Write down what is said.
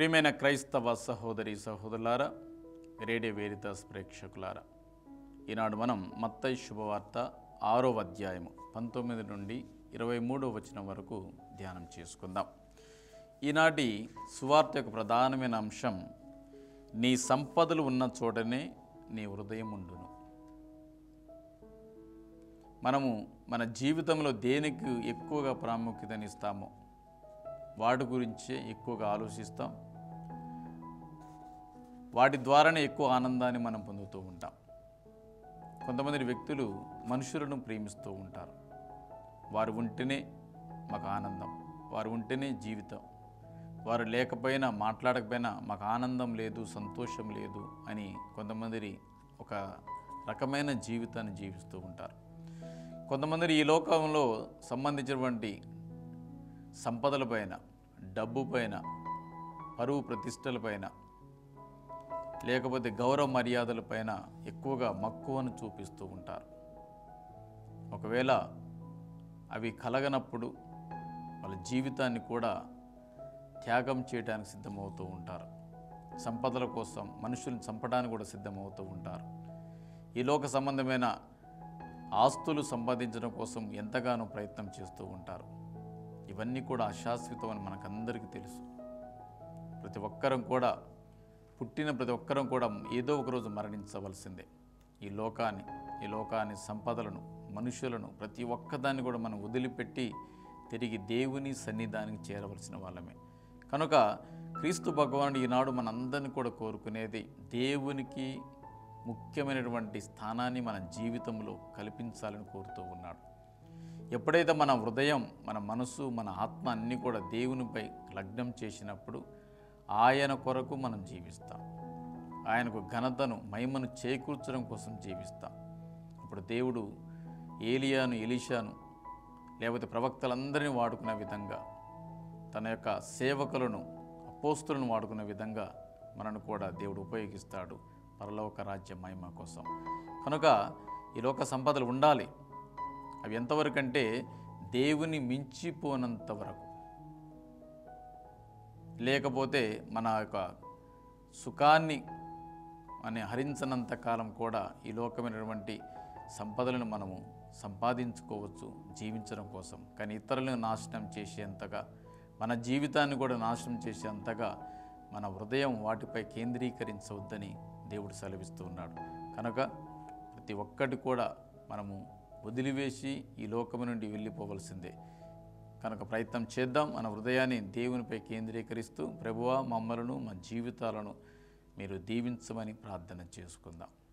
ప్రియమైన క్రైస్తవ సహోదరి సహోదరులారా రేడియో వేరితాస్ ప్రేక్షకులారా ఈనాడు మనం మత్తయి శుభవార్త ఆరో అధ్యాయము పంతొమ్మిది నుండి ఇరవై మూడో వచనం వరకు ధ్యానం చేసుకుందాం ఈనాటి సువార్త యొక్క ప్రధానమైన అంశం నీ సంపదలు ఉన్న చోటనే నీ హృదయం ఉండును మనము మన జీవితంలో దేనికి ఎక్కువగా ప్రాముఖ్యతనిస్తామో వాటి గురించే ఎక్కువగా ఆలోచిస్తాం వాటి ద్వారానే ఎక్కువ ఆనందాన్ని మనం పొందుతూ ఉంటాం కొంతమంది వ్యక్తులు మనుషులను ప్రేమిస్తూ ఉంటారు వారు ఉంటేనే మాకు ఆనందం వారు ఉంటేనే జీవితం వారు లేకపోయినా మాట్లాడకపోయినా మాకు ఆనందం లేదు సంతోషం లేదు అని కొంతమంది ఒక రకమైన జీవితాన్ని జీవిస్తూ ఉంటారు కొంతమంది ఈ లోకంలో సంబంధించినటువంటి సంపదలపైన డబ్బు పైన పరువు ప్రతిష్టలపైన లేకపోతే గౌరవ మర్యాదలపైన ఎక్కువగా మక్కువను చూపిస్తూ ఉంటారు ఒకవేళ అవి కలగనప్పుడు వాళ్ళ జీవితాన్ని కూడా త్యాగం చేయడానికి సిద్ధమవుతూ ఉంటారు సంపదల కోసం మనుషుల్ని చంపడానికి కూడా సిద్ధమవుతూ ఉంటారు ఈ లోక సంబంధమైన ఆస్తులు సంపాదించడం కోసం ఎంతగానో ప్రయత్నం చేస్తూ ఉంటారు ఇవన్నీ కూడా అశాశ్వతం అని మనకందరికీ తెలుసు ప్రతి ఒక్కరం కూడా పుట్టిన ప్రతి ఒక్కరం కూడా ఏదో ఒక రోజు మరణించవలసిందే ఈ లోకాన్ని ఈ లోకాన్ని సంపదలను మనుషులను ప్రతి ఒక్కదాన్ని కూడా మనం వదిలిపెట్టి తిరిగి దేవుని సన్నిధానికి చేరవలసిన వాళ్ళమే కనుక క్రీస్తు భగవానుడు ఈనాడు మనందరిని కూడా కోరుకునేది దేవునికి ముఖ్యమైనటువంటి స్థానాన్ని మన జీవితంలో కల్పించాలని కోరుతూ ఉన్నాడు ఎప్పుడైతే మన హృదయం మన మనసు మన ఆత్మ అన్నీ కూడా దేవునిపై లగ్నం చేసినప్పుడు ఆయన కొరకు మనం జీవిస్తాం ఆయనకు ఘనతను మహిమను చేకూర్చడం కోసం జీవిస్తాం ఇప్పుడు దేవుడు ఏలియాను ఎలీషాను లేకపోతే ప్రవక్తలందరినీ వాడుకునే విధంగా తన యొక్క సేవకులను అపోస్తులను వాడుకునే విధంగా మనను కూడా దేవుడు ఉపయోగిస్తాడు పరలోక రాజ్య మహిమ కోసం కనుక ఈ లోక సంపదలు ఉండాలి అవి ఎంతవరకు అంటే దేవుని మించిపోనంత వరకు లేకపోతే మన యొక్క సుఖాన్ని అని హరించనంత కాలం కూడా ఈ లోకమైనటువంటి సంపదలను మనము సంపాదించుకోవచ్చు జీవించడం కోసం కానీ ఇతరులను నాశనం చేసేంతగా మన జీవితాన్ని కూడా నాశనం చేసేంతగా మన హృదయం వాటిపై కేంద్రీకరించవద్దని దేవుడు సెలవిస్తూ ఉన్నాడు కనుక ప్రతి ఒక్కటి కూడా మనము వదిలివేసి ఈ లోకము నుండి వెళ్ళిపోవలసిందే కనుక ప్రయత్నం చేద్దాం మన హృదయాన్ని దేవునిపై కేంద్రీకరిస్తూ ప్రభువా మమ్మలను మా జీవితాలను మీరు దీవించమని ప్రార్థన చేసుకుందాం